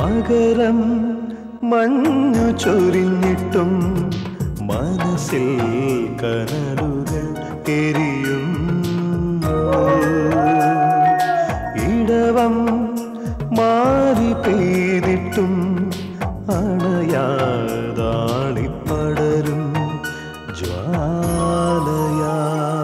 മകരം മഞ്ഞു ചൊരിഞ്ഞിട്ടും മനസ്സിൽ കനലുകൾ എരിയും ഇടവം മാറി പെയ്തിട്ടും അണയാതാളിപ്പടരും ജ്വാലയാ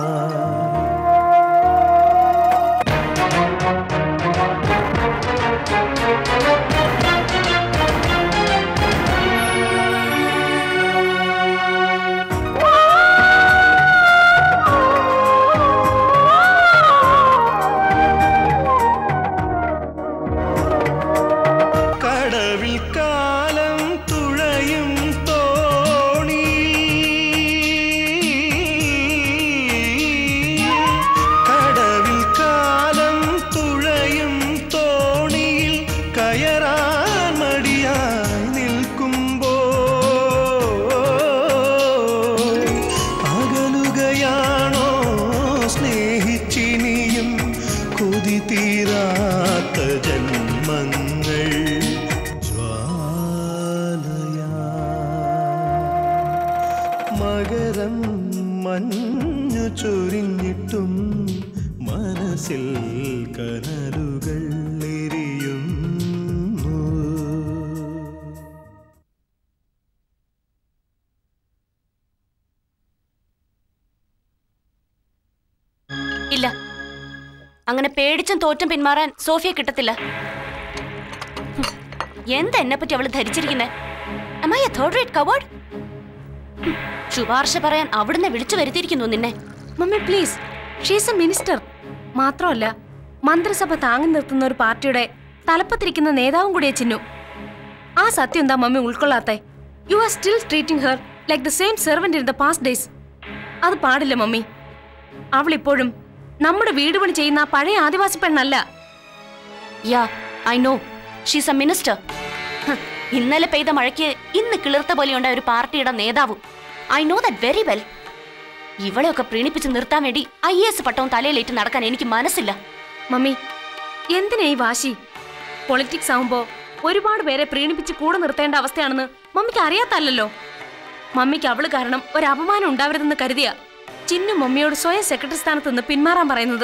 കടവിൽ കാലം തുഴയും തോണി കടവിൽ കാലം തുഴയും തോണിയിൽ കയറാൻ മടിയായി നിൽക്കുമ്പോ അകലുകയാണോ സ്നേഹിച്ചിനിയും കൊതി തീരാത്ത ജന്മങ്ങൾ ജ്വാലയാ മകരം മഞ്ഞു ചൊരിഞ്ഞിട്ടും മനസ്സിൽ കനലുകൾ എരിയുന്നു ഇല്ല അങ്ങനെ പേടിച്ചും തോറ്റും പിന്മാറാൻ സോഫിയ കിട്ടത്തില്ല ഹും, എന്താ എന്നെ പറ്റി അവള് ധരിച്ചിരിക്കുന്നേ Am I a third rate coward? ഹും, ശുപാർശ പറയാൻ അവിടുന്ന് വിളിച്ചു വരുത്തിയിരിക്കുന്നു നിന്നെ mummy please she's a minister മാത്രമല്ല മന്ത്രിസഭ താങ്ങി നിർത്തുന്ന ഒരു പാർട്ടിയുടെ തലപ്പത്തിരിക്കുന്ന നേതാവും കൂടിയ ചിന്നു ആ സത്യം എന്താ മമ്മി ഉൾക്കൊള്ളാത്തെ you are still treating her like the same servant in the past days അത് പാടില്ല മമ്മി അവൾ ഇപ്പോഴും നമ്മുടെ വീട് പണി ചെയ്യുന്ന ആ പഴയ ആദിവാസി പെണ്ണല്ല yeah I know she's a minister ഇന്നലെ പെയ്ത മഴയ്ക്ക് ഇന്ന് കിളിർത്ത പോലെയുണ്ട ഒരു പാർട്ടിയുടെ നേതാവും I know that very well ഇവളെയൊക്കെ പ്രീണിപ്പിച്ച് നിർത്താൻ വേണ്ടി ഐ എസ് പട്ടവും തലയിലേറ്റ് നടക്കാൻ എനിക്ക് മനസ്സില്ല മമ്മി എന്തിനാ ഈ വാശി പൊളിറ്റിക്സ് ആവുമ്പോ ഒരുപാട് പേരെ പ്രീണിപ്പിച്ച് കൂടെ നിർത്തേണ്ട അവസ്ഥയാണെന്ന് മമ്മിക്ക് അറിയാത്തല്ലോ മമ്മിക്ക് അവള് കാരണം ഒരു അപമാനം ഉണ്ടാവരുതെന്ന് കരുതിയ ചിന്നു മമ്മിയോട് സ്വയം സെക്രട്ടറി സ്ഥാനത്ത് നിന്ന് പിന്മാറാൻ പറയുന്നത്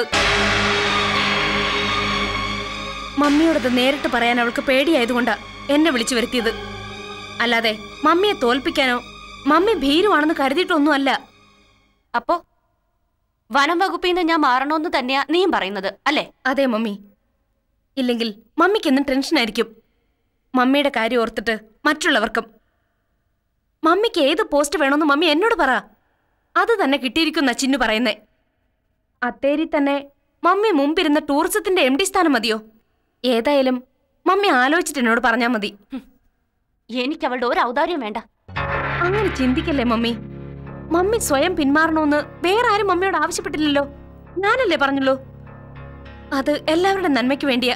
മമ്മിയോടത് നേരിട്ട് പറയാൻ അവൾക്ക് പേടിയായതുകൊണ്ടാ എന്നെ വിളിച്ചു വരുത്തിയത് അല്ലാതെ മമ്മിയെ തോൽപ്പിക്കാനോ മമ്മി ഭീരുവാണെന്ന് കരുതിയിട്ടൊന്നുമല്ല അപ്പോ വനം വകുപ്പിൽ നിന്ന് ഞാൻ മാറണമെന്ന് തന്നെയാ നീയും പറയുന്നത് അല്ലേ അതെ മമ്മി ഇല്ലെങ്കിൽ മമ്മിക്ക് എന്നും ടെൻഷനായിരിക്കും മമ്മിയുടെ കാര്യം ഓർത്തിട്ട് മറ്റുള്ളവർക്കും മമ്മിക്ക് ഏത് പോസ്റ്റ് വേണമെന്ന് മമ്മി എന്നോട് പറ അത് തന്നെ കിട്ടിയിരിക്കുന്ന ചിന്നു പറയുന്നേ അത്തേരി തന്നെ മമ്മി മുമ്പിരുന്ന ടൂറിസത്തിന്റെ എം ഡി സ്ഥാനം മതിയോ ഏതായാലും മമ്മി ആലോചിച്ചിട്ട് എന്നോട് പറഞ്ഞാൽ മതി എനിക്ക് അവളുടെ ഒരു ഔദാര്യം വേണ്ട അങ്ങനെ ചിന്തിക്കല്ലേ മമ്മി മമ്മി സ്വയം പിന്മാറണമെന്ന് വേറെ ആരും മമ്മിയോട് ആവശ്യപ്പെട്ടില്ലല്ലോ ഞാനല്ലേ പറഞ്ഞുള്ളൂ അത് എല്ലാവരുടെ നന്മയ്ക്ക് വേണ്ടിയാ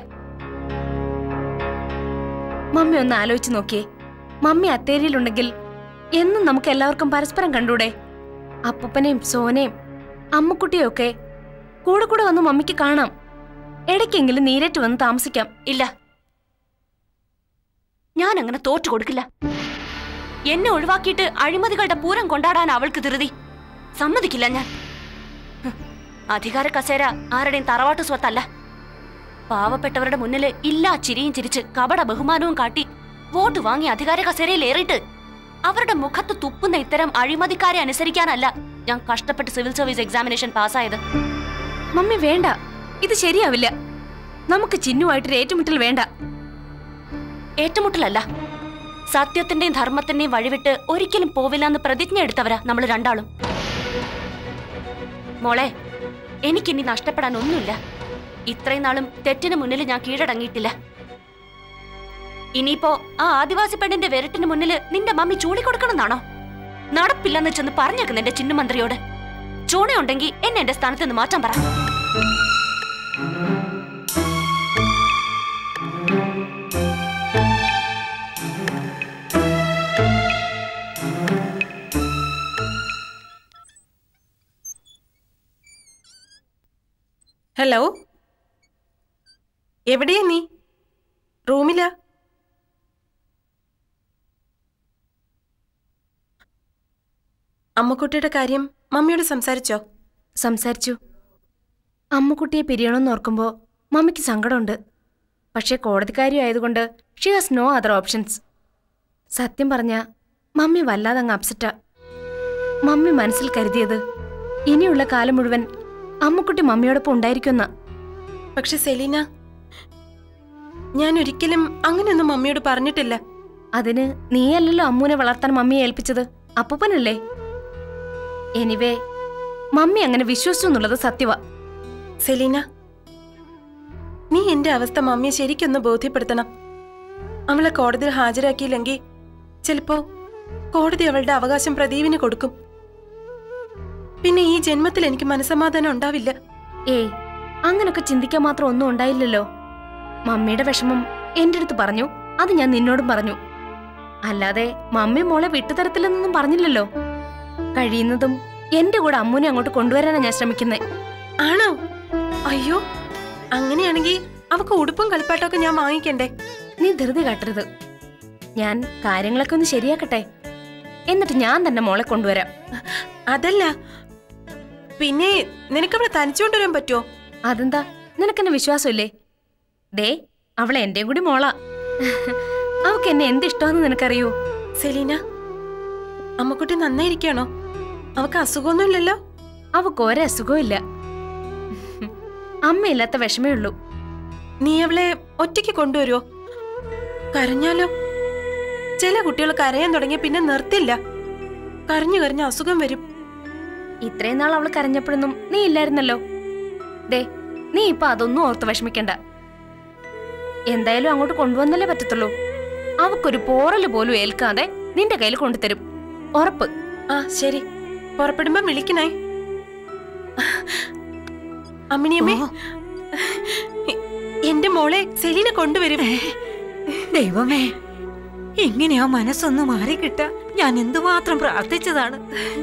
മമ്മി ഒന്ന് ആലോചിച്ച് നോക്കിയേ മമ്മി അത്തേരിയിലുണ്ടെങ്കിൽ എന്നും നമുക്ക് എല്ലാവർക്കും പരസ്പരം കണ്ടൂടെ അപ്പൂപ്പനെയും സോനയും അമ്മുക്കുട്ടിയും ഒക്കെ കൂടെ കൂടെ വന്ന് മമ്മിക്ക് കാണാം ഇടയ്ക്കെങ്കിലും നീരേറ്റ് വന്ന് താമസിക്കാം ഇല്ല ഞാൻ അങ്ങനെ തോറ്റു കൊടുക്കില്ല എന്നെ ഒഴിവാക്കിയിട്ട് അഴിമതികളുടെ പൂരം കൊണ്ടാടാൻ അവൾക്ക് ധൃതി സമ്മതിക്കില്ല ഞാൻ ഹ്, അധികാര കസേര ആരുടെയും തറവാട്ട് സ്വത്തല്ല പാവപ്പെട്ടവരുടെ മുന്നിൽ ഇല്ലാ ചിരിയും ചിരിച്ച് കപട ബഹുമാനവും കാട്ടി വോട്ട് വാങ്ങി അധികാര കസേരയിൽ ഏറിയിട്ട് അവരുടെ മുഖത്ത് തുപ്പുന്ന ഇത്തരം അഴിമതിക്കാരെ അനുസരിക്കാനല്ല ഞാൻ കഷ്ടപ്പെട്ട് സിവിൽ സർവീസ് എക്സാമിനേഷൻ പാസ്സായത് മമ്മി വേണ്ട ഇത് ശരിയാവില്ല നമുക്ക് ചിന്നുമായിട്ടൊരു ഏറ്റുമുട്ടൽ വേണ്ട ഏറ്റുമുട്ടലല്ല സത്യത്തിന്റെയും ധർമ്മത്തിന്റെയും വഴിവിട്ട് ഒരിക്കലും പോവില്ല എന്ന് പ്രതിജ്ഞ എടുത്തവരാ നമ്മൾ രണ്ടാളും മോളെ എനിക്കിനി നഷ്ടപ്പെടാൻ ഒന്നുമില്ല ഇത്രയും നാളും തെറ്റിന് മുന്നിൽ ഞാൻ കീഴടങ്ങിയിട്ടില്ല ഇനിയിപ്പോ ആ ആദിവാസി പെണ്ണിന്റെ വിരട്ടിന് മുന്നിൽ നിന്റെ മമ്മി ചൂളിക്കൊടുക്കണമെന്നാണോ നടപ്പില്ലെന്ന് ചെന്ന് പറഞ്ഞേക്ക് നിന്റെ ചിന്നുമന്ത്രിയോട് ചൂണയുണ്ടെങ്കിൽ എന്നെ എന്റെ സ്ഥാനത്ത് നിന്ന് മാറ്റാൻ പറ ഹലോ എവിടെയാ നീ റൂമിലാ അമ്മക്കുട്ടിയുടെ കാര്യം മമ്മിയോട് സംസാരിച്ചോ സംസാരിച്ചു അമ്മുക്കുട്ടിയെ പിരിയണമെന്ന് ഓർക്കുമ്പോൾ മമ്മിക്ക് സങ്കടമുണ്ട് പക്ഷേ കോടതിക്കാരി ആയതുകൊണ്ട് she has no other options സത്യം പറഞ്ഞ മമ്മി വല്ലാതെ അങ്ങ് അപ്സെറ്റാ മമ്മി മനസ്സിൽ കരുതിയത് ഇനിയുള്ള കാലം മുഴുവൻ അമ്മുക്കുട്ടി മമ്മിയോടൊപ്പം ഉണ്ടായിരിക്കുമെന്ന പക്ഷെ സെലീന ഞാൻ ഒരിക്കലും അങ്ങനെയൊന്നും മമ്മിയോട് പറഞ്ഞിട്ടില്ല അതിന് നീയല്ലല്ലോ അമ്മൂനെ വളർത്താൻ മമ്മിയെ ഏൽപ്പിച്ചത് അപ്പൂപ്പനല്ലേ എനിവേ മമ്മി അങ്ങനെ വിശ്വസിച്ചു എന്നുള്ളത് സത്യവാ സെലീന നീ എന്റെ അവസ്ഥ മമ്മിയെ ശരിക്കൊന്ന് ബോധ്യപ്പെടുത്തണം അവളെ കോടതിയിൽ ഹാജരാക്കിയില്ലെങ്കിൽ ചിലപ്പോ കോടതി അവളുടെ അവകാശം പ്രദീപിന് കൊടുക്കും പിന്നെ ഈ ജന്മത്തിൽ എനിക്ക് മനസമാധാനം ഉണ്ടാവില്ല ഏയ് അങ്ങനൊക്കെ ചിന്തിക്കാൻ മാത്രം ഒന്നും ഉണ്ടായില്ലല്ലോ മമ്മിയുടെ വിഷമം എന്റെ അടുത്ത് പറഞ്ഞു അത് ഞാൻ നിന്നോടും പറഞ്ഞു അല്ലാതെ മമ്മി മോളെ വിട്ടുതരത്തില്ലെന്നൊന്നും പറഞ്ഞില്ലല്ലോ കഴിയുന്നതും എന്റെ കൂടെ അമ്മൂനെ അങ്ങോട്ട് കൊണ്ടുവരാനാ ഞാൻ ശ്രമിക്കുന്നേ ആണോ അയ്യോ അങ്ങനെയാണെങ്കിൽ അവക്ക് ഉടുപ്പും കളിപ്പാട്ടമൊക്കെ ഞാൻ വാങ്ങിക്കണ്ടേ നീ ധൃതി കാട്ടരുത് ഞാൻ കാര്യങ്ങളൊക്കെ ഒന്ന് ശരിയാക്കട്ടെ എന്നിട്ട് ഞാൻ തന്നെ മോളെ കൊണ്ടുവരാം അതല്ല പിന്നെ നിനക്കവളെ തനിച്ചുകൊണ്ടുവരാൻ പറ്റുമോ അതെന്താ നിനക്കെന്നെ വിശ്വാസമില്ലേ ദേ അവളെ എന്റെയും കൂടി മോളാ അവക്ക് എന്നെ എന്ത് ഇഷ്ടമാണെന്ന് നിനക്കറിയോ സെലീന അമ്മക്കുട്ടി നന്നായിരിക്കണോ അവക്ക് അസുഖമൊന്നുമില്ലല്ലോ അവക്ക് ഒരേ അസുഖമില്ല അമ്മയില്ലാത്ത വിഷമേ ഉള്ളൂ നീ അവളെ ഒറ്റയ്ക്ക് കൊണ്ടുവരുമോ കരഞ്ഞാലോ ചില കുട്ടികൾ കരയാൻ തുടങ്ങിയ പിന്നെ നിർത്തില്ല കരഞ്ഞു കരഞ്ഞ അസുഖം വരും ഇത്രയും നാൾ അവള് കരഞ്ഞപ്പോഴൊന്നും നീ ഇല്ലായിരുന്നല്ലോ ദേ നീ ഇപ്പൊ അതൊന്നും ഓർത്ത് വിഷമിക്കണ്ട എന്തായാലും അങ്ങോട്ട് കൊണ്ടുവന്നല്ലേ പറ്റത്തുള്ളൂ അവക്കൊരു പോറല് പോലും ഏൽക്കാതെ നിന്റെ കയ്യിൽ കൊണ്ടുതരും ഉറപ്പ് ആ ശരി പുറപ്പെടുമ്പോ വിളിക്കണേ അമ്മിണിയമ്മേ എന്റെ മോളെ സെലീന കൊണ്ടുവരും ദൈവമേ ഇങ്ങനെയാ മനസ്സൊന്ന് മാറിക്കിട്ട ഞാൻ എന്തുമാത്രം പ്രാർത്ഥിച്ചതാണ്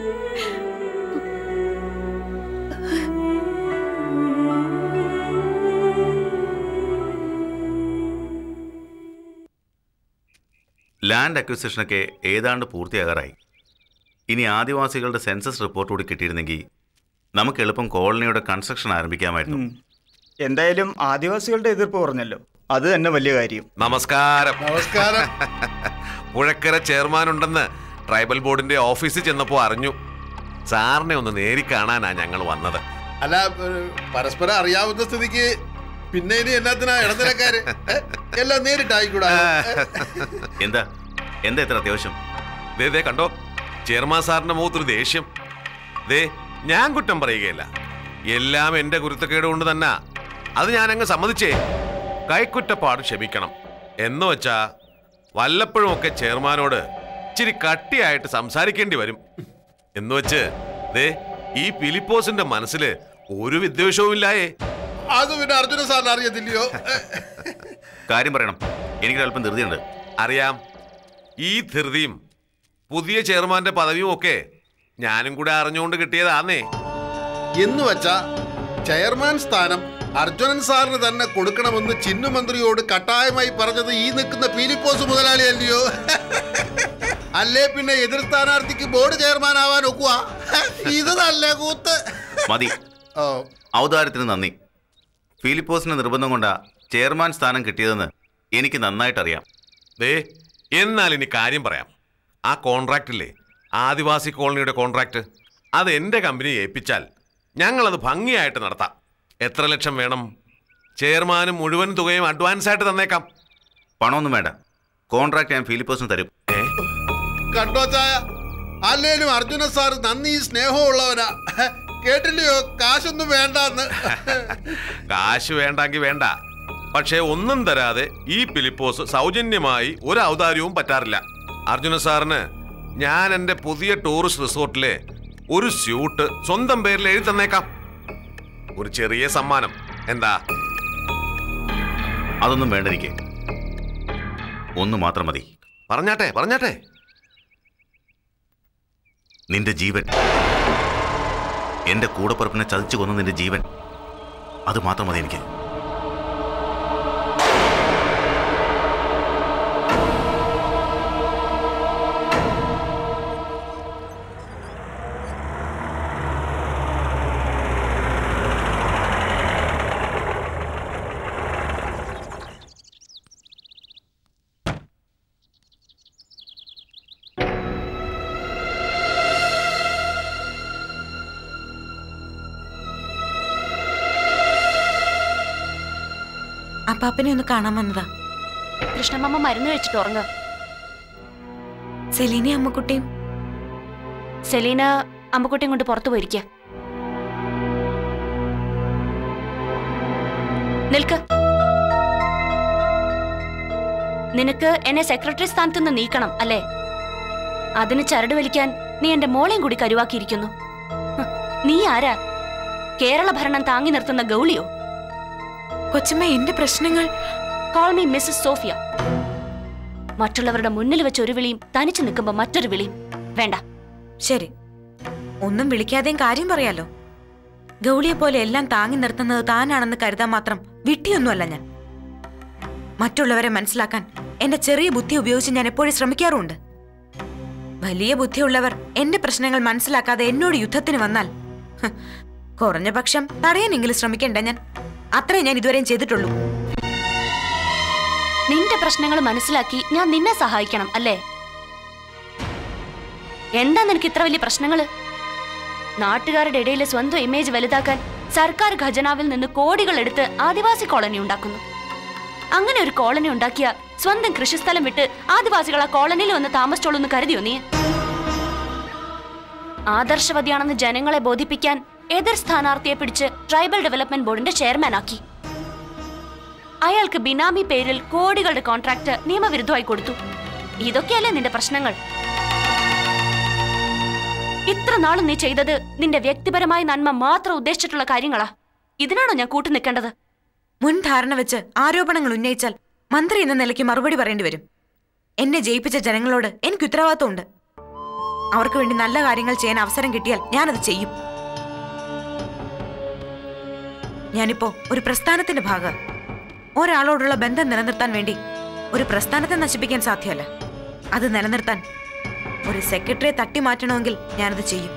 ലാൻഡ് അക്വിസിഷനൊക്കെ ഏതാണ്ട് പൂർത്തിയാകാറായി ഇനി ആദിവാസികളുടെ സെൻസസ് റിപ്പോർട്ട് കൂടി കിട്ടിയിരുന്നെങ്കിൽ നമുക്ക് എളുപ്പം കോളനിയുടെ കൺസ്ട്രക്ഷൻ ആരംഭിക്കാമായിരുന്നു എന്തായാലും ആദിവാസികളുടെ എതിർപ്പ് പറഞ്ഞല്ലോ അത് തന്നെ വലിയ കാര്യം നമസ്കാരം നമസ്കാരം പുഴക്കര ചെയർമാൻ ഉണ്ടെന്ന് ട്രൈബൽ ബോർഡിന്റെ ഓഫീസിൽ ചെന്നപ്പോ അറിഞ്ഞു സാറിനെ ഒന്ന് നേരി കാണാനാ ഞങ്ങൾ വന്നത് അല്ല ഏഹ്, പരസ്പരം അറിയാവുന്ന സ്ഥിതിക്ക് പിന്നെ ഇനി എന്നാത്തിനാ ഇടനിലക്കാര് ഏ? എല്ലാം നേരിട്ടായിക്കൂടാ എന്താ എന്താ ഇത്ര അത്യാവശ്യം ദേ ദേ കണ്ടോ ചെയർമാൻ സാറിന്റെ മുഖത്തൊരു ദേഷ്യം ദേ ഞാൻ കുറ്റം പറയുകയല്ല എല്ലാം എന്റെ കുരുത്തക്കേട് കൊണ്ട് തന്നെ അത് ഞാൻ അങ്ങ് സമ്മതിച്ചേ കൈക്കുറ്റപ്പാട് ക്ഷമിക്കണം എന്ന് വെച്ചാ വല്ലപ്പോഴും ഒക്കെ ചെയർമാനോട് ഇച്ചിരി കട്ടിയായിട്ട് സംസാരിക്കേണ്ടി വരും എന്ന് വെച്ച് ദേ ഈ ഫിലിപ്പോസിന്റെ മനസ്സില് ഒരു വിദ്വേഷവും ഇല്ലായേ അത് പിന്നെ അർജുന സാറിന് അറിയത്തില്ലയോ ഏ? കാര്യം പറയണം എനിക്ക് അല്പം ധൃതിയുണ്ട് അറിയാം ഈ ധൃതിയും പുതിയ ചെയർമാന്റെ പദവിയും ഒക്കെ ഞാനും കൂടെ അറിഞ്ഞുകൊണ്ട് കിട്ടിയതാന്നേ എന്ന് വെച്ചാ ചെയർമാൻ സ്ഥാനം അർജുനൻ സാറിന് തന്നെ കൊടുക്കണമെന്ന് ചിന്നുമന്ത്രിയോട് കട്ടായമായി പറഞ്ഞത് ഈ നിൽക്കുന്ന പീലിപ്പോസ് മുതലാളി അല്ലയോ അല്ലേ പിന്നെ എതിർ സ്ഥാനാർത്ഥിക്ക് ബോർഡ് ചെയർമാൻ ആവാൻ ഒക്കുക ഇത് നല്ല കൂത്ത് മതി ഓ ഔദാര്യത്തിന് നന്ദി ഫിലിപ്പോസിന്റെ നിർബന്ധം കൊണ്ടാ ചെയർമാൻ സ്ഥാനം കിട്ടിയതെന്ന് എനിക്ക് നന്നായിട്ടറിയാം ദേ എന്നാൽ ഇനി കാര്യം പറയാം ആ കോൺട്രാക്റ്റ് ഇല്ലേ ആദിവാസി കോളനിയുടെ കോൺട്രാക്റ്റ് അത് എൻ്റെ കമ്പനി ഏൽപ്പിച്ചാൽ ഞങ്ങളത് ഭംഗിയായിട്ട് നടത്താം എത്ര ലക്ഷം വേണം ചെയർമാനും മുഴുവൻ തുകയും അഡ്വാൻസ് ആയിട്ട് തന്നേക്കാം പണമൊന്നും വേണ്ട കോൺട്രാക്ട് ഞാൻ ഫിലിപ്പോസിന് തരും ഏ കണ്ടോ ചായ അല്ലേലും അർജുന സാർ നന്ദി സ്നേഹവും ഉള്ളവനാ കേട്ടില്ലയോ കാശൊന്നും വേണ്ടെന്ന് കാശ് വേണ്ടെങ്കിൽ വേണ്ട പക്ഷേ ഒന്നും തരാതെ ഈ ഫിലിപ്പോസ് സൗജന്യമായി ഒരു ഔദാര്യവും പറ്റാറില്ല അർജുന സാറിന് ഞാൻ എൻ്റെ പുതിയ ടൂറിസ്റ്റ് റിസോർട്ടിലെ ഒരു സ്യൂട്ട് സ്വന്തം പേരിൽ എഴുതി തന്നേക്കാം ഒരു ചെറിയ സമ്മാനം എന്താ അതൊന്നും വേണ്ട എനിക്ക് ഒന്ന് മാത്രം മതി പറഞ്ഞാട്ടെ പറഞ്ഞാട്ടെ നിന്റെ ജീവൻ എന്റെ കൂടപ്പുറപ്പിനെ ചതിച്ചു കൊന്ന നിന്റെ ജീവൻ അത് മാത്രം മതി എനിക്ക് അപ്പാപ്പനെ ഒന്ന് കാണാൻ വന്നതാ കൃഷ്ണമ്മ മരുന്ന് കഴിച്ചിട്ട് ഉറങ്ങുക സെലീനെ അമ്മക്കുട്ടിയും സെലീന അമ്മക്കുട്ടിയും കൊണ്ട് പുറത്തു പോയിരിക്കുക നിൽക്ക് നിനക്ക് എന്നെ സെക്രട്ടറി സ്ഥാനത്ത് നിന്ന് നീക്കണം അല്ലേ അതിന് ചരട് വലിക്കാൻ നീ എന്റെ മോളെയും കൂടി കരുവാക്കിയിരിക്കുന്നു ഹ്, നീ ആരാ കേരള ഭരണം താങ്ങി നിർത്തുന്ന ഗൗളിയോ കൊച്ചമ്മ എന്റെ പ്രശ്നങ്ങൾ കോൾ മീ മിസ്സസ് സോഫിയ മറ്റുള്ളവരുടെ മുന്നിൽ വെച്ച് ഒരു വിളിയും തനിച്ചു നിൽക്കുമ്പോ മറ്റൊരു വിളിയും വേണ്ട ശരി ഒന്നും വിളിക്കാതെയും കാര്യം പറയാലോ ഗൗളിയെ പോലെ എല്ലാം താങ്ങി നിർത്തുന്നത് താനാണെന്ന് കരുതാൻ മാത്രം വിട്ടിയൊന്നുമല്ല ഞാൻ മറ്റുള്ളവരെ മനസ്സിലാക്കാൻ എന്റെ ചെറിയ ബുദ്ധി ഉപയോഗിച്ച് ഞാൻ എപ്പോഴും ശ്രമിക്കാറുമുണ്ട് വലിയ ബുദ്ധിയുള്ളവർ എന്റെ പ്രശ്നങ്ങൾ മനസ്സിലാക്കാതെ എന്നോട് യുദ്ധത്തിന് വന്നാൽ ഹ്, കുറഞ്ഞ പക്ഷം തടയാനെങ്കിലും ശ്രമിക്കണ്ട ഞാൻ അത്രേ ഞാൻ ഇതുവരെയും ചെയ്തിട്ടുള്ളൂ നിന്റെ പ്രശ്നങ്ങൾ മനസ്സിലാക്കി ഞാൻ നിന്നെ സഹായിക്കണം അല്ലേ എന്താ നിനക്ക് ഇത്ര വലിയ പ്രശ്നങ്ങള് നാട്ടുകാരുടെ ഇടയിൽ സ്വന്തം ഇമേജ് വലുതാക്കാൻ സർക്കാർ ഖജനാവിൽ നിന്ന് കോടികൾ എടുത്ത് ആദിവാസി കോളനി ഉണ്ടാക്കുന്നു അങ്ങനെ ഒരു കോളനി ഉണ്ടാക്കിയ സ്വന്തം കൃഷിസ്ഥലം വിട്ട് ആദിവാസികൾ ആ കോളനിയിൽ വന്ന് താമസിച്ചോളൂ എന്ന് കരുതിയോ നീ ആദർശവതിയാണെന്ന് ജനങ്ങളെ ബോധിപ്പിക്കാൻ എതിർ സ്ഥാനാർത്ഥിയെ പിടിച്ച് ട്രൈബൽ ഡെവലപ്മെന്റ് ബോർഡിന്റെ ചെയർമാൻ ആക്കി അയാൾക്ക് ബിനാമി പേരിൽ കോടികളുടെ കോൺട്രാക്ട് നിയമവിരുദ്ധമായി കൊടുത്തു ഇതൊക്കെയല്ലേ നിന്റെ പ്രശ്നങ്ങൾ ഇത്ര നാളും നീ ചെയ്തത് നിന്റെ വ്യക്തിപരമായ നന്മ മാത്രം ഉദ്ദേശിച്ചിട്ടുള്ള കാര്യങ്ങളാ ഇതിനാണോ ഞാൻ കൂട്ടു നിൽക്കേണ്ടത് മുൻധാരണ വെച്ച് ആരോപണങ്ങൾ ഉന്നയിച്ചാൽ മന്ത്രി എന്ന നിലയ്ക്ക് മറുപടി പറയേണ്ടി വരും എന്നെ ജയിപ്പിച്ച ജനങ്ങളോട് എനിക്ക് ഉത്തരവാദിത്തമുണ്ട് അവർക്ക് വേണ്ടി നല്ല കാര്യങ്ങൾ ചെയ്യാൻ അവസരം കിട്ടിയാൽ ഞാനത് ചെയ്യും ഞാനിപ്പോ ഒരു പ്രസ്ഥാനത്തിന്റെ ഭാഗം ഒരാളോടുള്ള ബന്ധം നിലനിർത്താൻ വേണ്ടി ഒരു പ്രസ്ഥാനത്തെ നശിപ്പിക്കാൻ സാധ്യമല്ല അത് നിലനിർത്താൻ ഒരു സെക്രട്ടറിയെ തട്ടി മാറ്റണമെങ്കിൽ ഞാനത് ചെയ്യും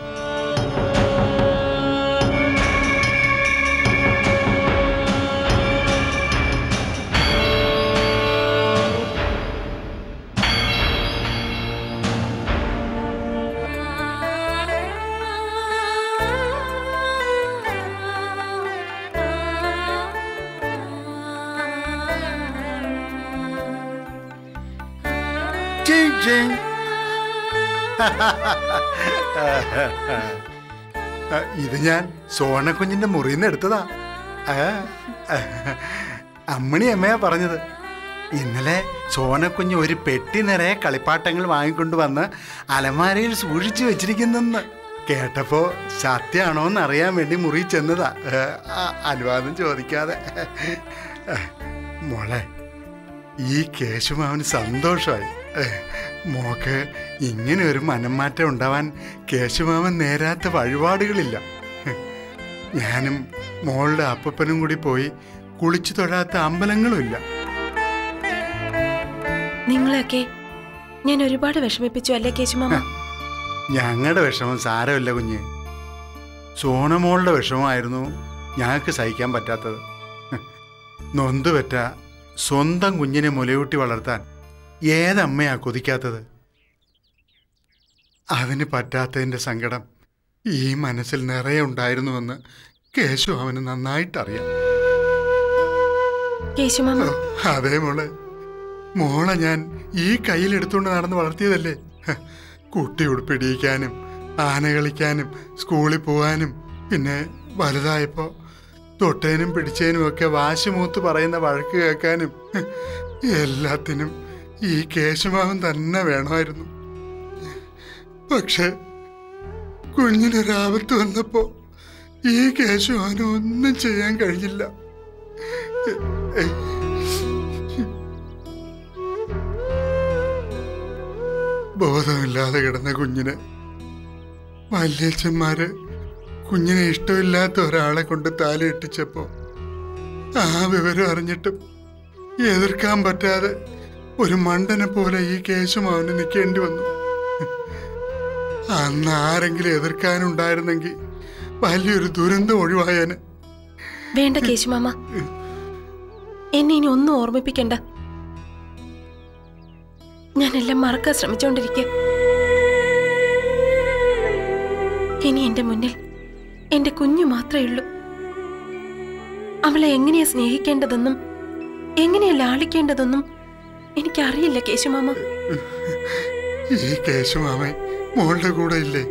ചിങ് ചിങ്. ആ, ഇത് ഞാൻ സോണക്കുഞ്ഞിന്റെ മുറിയിൽ നിന്ന് എടുത്തതാ ആ, അമ്മണി അമ്മയാ പറഞ്ഞത് ഇന്നലെ സോനക്കുഞ്ഞ് ഒരു പെട്ടി നിറയെ കളിപ്പാട്ടങ്ങൾ വാങ്ങിക്കൊണ്ട് വന്ന് അലമാരയിൽ സൂക്ഷിച്ചു വെച്ചിരിക്കുന്നെന്ന് കേട്ടപ്പോ സത്യാണോന്ന് അറിയാൻ വേണ്ടി മുറി ചെന്നതാ ഏ, ആ, അനുവാദം ചോദിക്കാതെ മോളെ ഈ കേശുമാവന് സന്തോഷമായി ഏ, മോക്ക് ഇങ്ങനെ ഒരു മനംമാറ്റം ഉണ്ടാവാൻ കേശുമാവൻ നേരാത്ത വഴിപാടുകളില്ല ഞാനും മോളുടെ അപ്പപ്പനും കൂടി പോയി കുളിച്ചു തൊഴാത്ത അമ്പലങ്ങളുമില്ല നിങ്ങളെയൊക്കെ ഞാൻ ഒരുപാട് വിഷമിപ്പിച്ചു അല്ലേ കേശുമാമ ഞങ്ങളുടെ വിഷമം സാരമില്ല കുഞ്ഞ് സോണമോളുടെ വിഷമമായിരുന്നു ഞങ്ങൾക്ക് സഹിക്കാൻ പറ്റാത്തത് നൊന്തുപറ്റ സ്വന്തം കുഞ്ഞിനെ മുലയൂട്ടി വളർത്താൻ ഏതമ്മയാ കൊതിക്കാത്തത് അതിന് പറ്റാത്തതിൻ്റെ സങ്കടം ഈ മനസ്സിൽ നിറയെ ഉണ്ടായിരുന്നുവെന്ന് കേശു അവന് നന്നായിട്ടറിയാം കേശുമാമ അതേ മോളെ മോളെ ഞാൻ ഈ കയ്യിലെടുത്തുകൊണ്ട് നടന്ന് വളർത്തിയതല്ലേ ഹ, കുട്ടി ഉടുപ്പിടിയിക്കാനും ആന കളിക്കാനും സ്കൂളിൽ പോവാനും പിന്നെ വലുതായപ്പോ തൊട്ടേനും പിടിച്ചേനും ഒക്കെ വാശിമൂത്ത് പറയുന്ന വഴക്ക് കേൾക്കാനും ഹ്, എല്ലാത്തിനും ഈ കേശുമാവൻ തന്നെ വേണമായിരുന്നു പക്ഷെ കുഞ്ഞിനൊരാപത്ത് വന്നപ്പോ ഈ കേശുമാവന് ഒന്നും ചെയ്യാൻ കഴിഞ്ഞില്ല ബോധമില്ലാതെ കിടന്ന കുഞ്ഞിനെ വല്യച്ഛന്മാര് കുഞ്ഞിനെ ഇഷ്ടമില്ലാത്ത ഒരാളെ കൊണ്ട് താലിയിട്ടിച്ചപ്പോ ആ വിവരം അറിഞ്ഞിട്ടും എതിർക്കാൻ പറ്റാതെ ഒരു മണ്ടനെ പോലെ ഈ കേസും അവന് നിൽക്കേണ്ടി വന്നു അന്ന് ആരെങ്കിലും എതിർക്കാനുണ്ടായിരുന്നെങ്കിൽ വലിയൊരു ദുരന്തം ഒഴിവായന് വേണ്ട കേശുമാമ എന്നെ ഇനി ഒന്നും ഓർമ്മിപ്പിക്കണ്ട ഞാനെല്ലാം മറക്കാൻ ശ്രമിച്ചുകൊണ്ടിരിക്കുക ഇനി എന്റെ മുന്നിൽ എന്റെ കുഞ്ഞു മാത്രമേ ഉള്ളൂ അവളെ എങ്ങനെയാ സ്നേഹിക്കേണ്ടതെന്നും എങ്ങനെയാ ലാളിക്കേണ്ടതൊന്നും എനിക്കറിയില്ല കേശുമാമ ഈ കേശുമാമൻ മോളുടെ കൂടെ ഇല്ലേ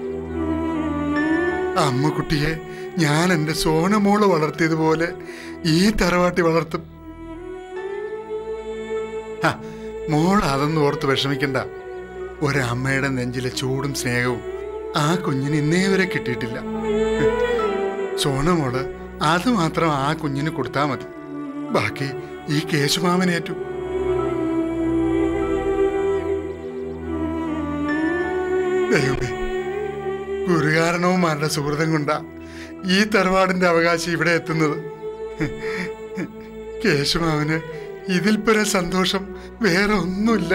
അമ്മക്കുട്ടിയെ ഞാൻ എൻ്റെ സോനമോള് വളർത്തിയതുപോലെ ഈ തറവാട്ടി വളർത്തും ഹ, മോൾ അതൊന്നും ഓർത്ത് വിഷമിക്കണ്ട ഒരമ്മയുടെ നെഞ്ചിലെ ചൂടും സ്നേഹവും ആ കുഞ്ഞിന് ഇന്നേ വരെ കിട്ടിയിട്ടില്ല സോനമോള് അത് മാത്രം ആ കുഞ്ഞിന് കൊടുത്താൽ മതി ബാക്കി ഈ കേശുമാമനേറ്റു ദൈവമേ ഗുരുകാരണവുമാരുടെ സുഹൃതം കൊണ്ടാ ഈ തറവാടിന്റെ അവകാശി ഇവിടെ എത്തുന്നത് കേശുമാവന് ഇതിൽ പരം സന്തോഷം വേറെ ഒന്നുമില്ല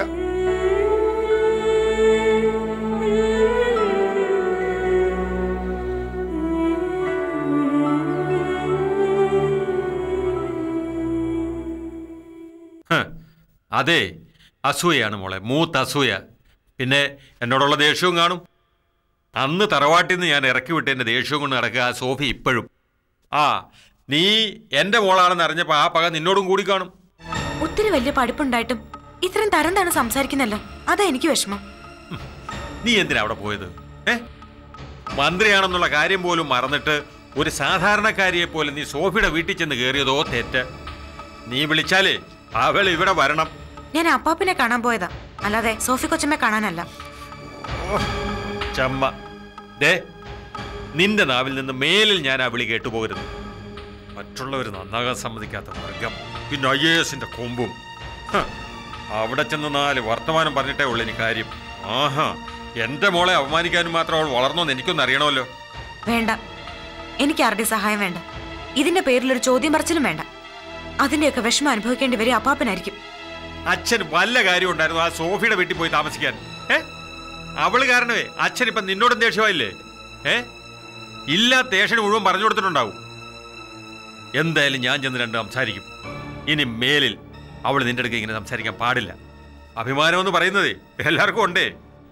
ഹ്, അതെ അസൂയാണ് മോളെ മൂത്ത് അസൂയ പിന്നെ എന്നോടുള്ള ദേഷ്യവും കാണും അന്ന് തറവാട്ടിൽ നിന്ന് ഞാൻ ഇറക്കി വിട്ടതിൻ്റെ ദേഷ്യവും കൊണ്ട് നടക്കുക ആ സോഫി ഇപ്പോഴും ആ നീ എൻ്റെ മോളാണെന്ന് അറിഞ്ഞപ്പോൾ ആ പക നിന്നോടും കൂടി കാണും ഒത്തിരി വലിയ പഠിപ്പുണ്ടായിട്ടും ഇത്രയും തരം താണ് സംസാരിക്കുന്നല്ലോ അതാ എനിക്ക് വിഷമം നീ എന്തിനാ അവിടെ പോയത് ഏ മന്ത്രിയാണെന്നുള്ള കാര്യം പോലും മറന്നിട്ട് ഒരു സാധാരണക്കാരിയെ പോലെ നീ സോഫിയുടെ വീട്ടിൽ ചെന്ന് കയറിയതോ തെറ്റ് നീ വിളിച്ചാലേ അവൾ ഇവിടെ വരണം ഞാൻ അപ്പാപ്പിനെ കാണാൻ പോയതാ അല്ലാതെ സോഫി കൊച്ചമ്മയെ കാണാനല്ല ചമ്മ ദേ നിന്റെ നാവിൽ നിന്ന് മേലിൽ ഞാൻ ആ വിളി കേട്ടുപോകരുത് മറ്റുള്ളവർ നന്നാകാൻ സമ്മതിക്കാത്ത വർഗം പിന്നെ ഐ എ എസിന്റെ കൊമ്പും ഹ, അവിടെ ചെന്ന് നാല് വർത്തമാനം പറഞ്ഞിട്ടേ ഉള്ളൂ എനിക്ക് കാര്യം ആഹാ എന്റെ മോളെ അവമാനിക്കാനും മാത്രം അവൾ വളർന്നോന്ന് എനിക്കൊന്ന് അറിയണമല്ലോ വേണ്ട എനിക്ക് ആരുടെയും സഹായം വേണ്ട ഇതിന്റെ പേരിൽ ഒരു ചോദ്യം പറച്ചിലും വേണ്ട അതിന്റെയൊക്കെ വിഷമം അനുഭവിക്കേണ്ടി വരെ അപ്പാപ്പനായിരിക്കും അച്ഛൻ വല്ല കാര്യം ഉണ്ടായിരുന്നു ആ സോഫിയുടെ വീട്ടിൽ പോയി താമസിക്കാൻ ഏ അവള് കാരണമേ അച്ഛൻ ഇപ്പൊ നിന്നോടും ദേഷ്യമായില്ലേ ഏ ഇല്ലാത്ത ദേഷ്യന് മുഴുവൻ പറഞ്ഞു കൊടുത്തിട്ടുണ്ടാവും എന്തായാലും ഞാൻ ചെന്ന് രണ്ട് സംസാരിക്കും ഇനി മേലിൽ അവൾ നിന്റെ അടുക്ക് ഇങ്ങനെ സംസാരിക്കാൻ പാടില്ല അഭിമാനം എന്ന് പറയുന്നതേ എല്ലാവർക്കും ഉണ്ടേ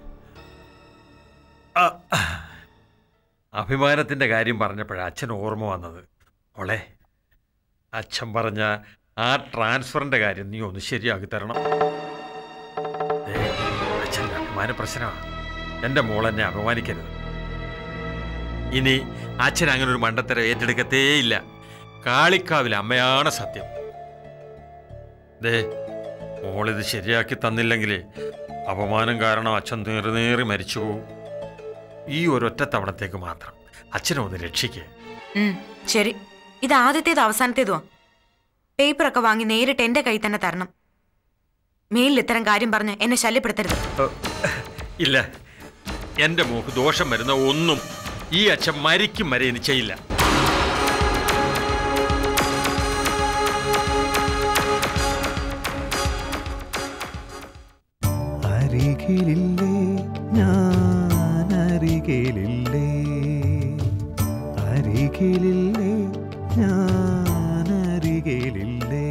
ആ, അഭിമാനത്തിന്റെ കാര്യം പറഞ്ഞപ്പോഴാണ് അച്ഛൻ ഓർമ്മ വന്നത് മോളെ അച്ഛൻ പറഞ്ഞ ആ ട്രാൻസ്ഫറിന്റെ കാര്യം നീ ഒന്ന് ശരിയാക്കി തരണം ദേ, അച്ഛൻ്റെ അഭിമാന പ്രശ്നമാണ് എൻ്റെ മോൾ എന്നെ അപമാനിക്കരുത് ഇനി അച്ഛൻ അങ്ങനെ ഒരു മണ്ടത്തരം ഏറ്റെടുക്കത്തേയില്ല കാളിക്കാവിൽ അമ്മയാണ് സത്യം ദേ മോളിത് ശരിയാക്കി തന്നില്ലെങ്കിൽ അപമാനം കാരണം അച്ഛൻ നേറി നേറി മരിച്ചു പോകും ഈ ഒരൊറ്റ തവണത്തേക്ക് മാത്രം അച്ഛനെ ഒന്ന് രക്ഷിക്കേ ഉം, ശരി ഇത് ആദ്യത്തേത് അവസാനത്തേതുവാ പേപ്പറൊക്കെ വാങ്ങി നേരിട്ട് എന്റെ കയ്യിൽ തന്നെ തരണം മേലിൽ ഇത്തരം കാര്യം പറഞ്ഞ് എന്നെ ശല്യപ്പെടുത്തരുത് ഓ, ഇല്ല എൻ്റെ മോക്ക് ദോഷം വരുന്ന ഒന്നും ഈ അച്ഛൻ മരിക്കും വരെ ഇനി ചെയ്യില്ല അരികിലില്ലേ ഞാൻ അരികിലില്ലേ അരികിലില്ലേ ഞാൻ അരികിലില്ലേ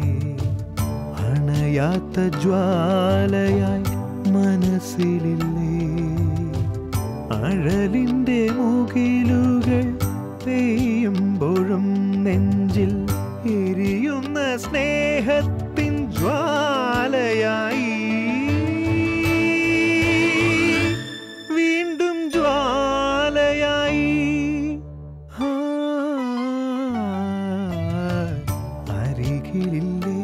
അണയാത്ത ജ്വാലയായി മനസ്സിലില്ലേ അഴലിൻ്റെ മുകിലുകൾ പെയ്യുമ്പോഴും നെഞ്ചിൽ എരിയുന്ന സ്നേഹത്തിൻ ജ്വാലയായി വീണ്ടും ജ്വാലയായി ആ, അരികിലില്ലേ